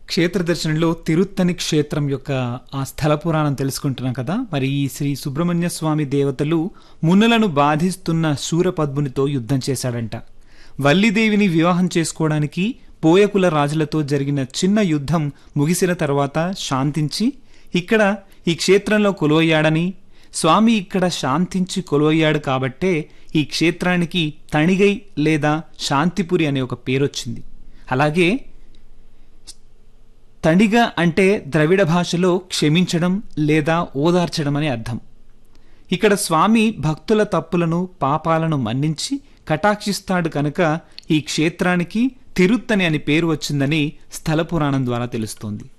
క్షేత్ర దర్శనంలో తిరుత్తని క్షేత్రం యొక్క ఆ స్థల పురాణం తెలుసుకుంటున్నాం కదా మరి ఈ శ్రీ సుబ్రహ్మణ్య స్వామి దేవతలు మునులను బాధిస్తున్న శూరపద్మునితో యుద్ధం చేశాడంట వల్లిదేవిని వివాహం చేసుకోవడానికి పోయకుల రాజులతో జరిగిన చిన్న యుద్ధం ముగిసిన తర్వాత శాంతించి ఇక్కడ ఈ క్షేత్రంలో కొలువయ్యాడని స్వామి ఇక్కడ శాంతించి కొలువయ్యాడు కాబట్టే ఈ క్షేత్రానికి తణిగై లేదా శాంతిపురి అనే ఒక పేరొచ్చింది అలాగే తణిగ అంటే ద్రవిడ భాషలో క్షమించడం లేదా ఓదార్చడం అని అర్థం ఇక్కడ స్వామి భక్తుల తప్పులను పాపాలను మన్నించి కటాక్షిస్తాడు కనుక ఈ క్షేత్రానికి తిరుత్తని అని పేరు వచ్చిందని స్థల పురాణం ద్వారా తెలుస్తోంది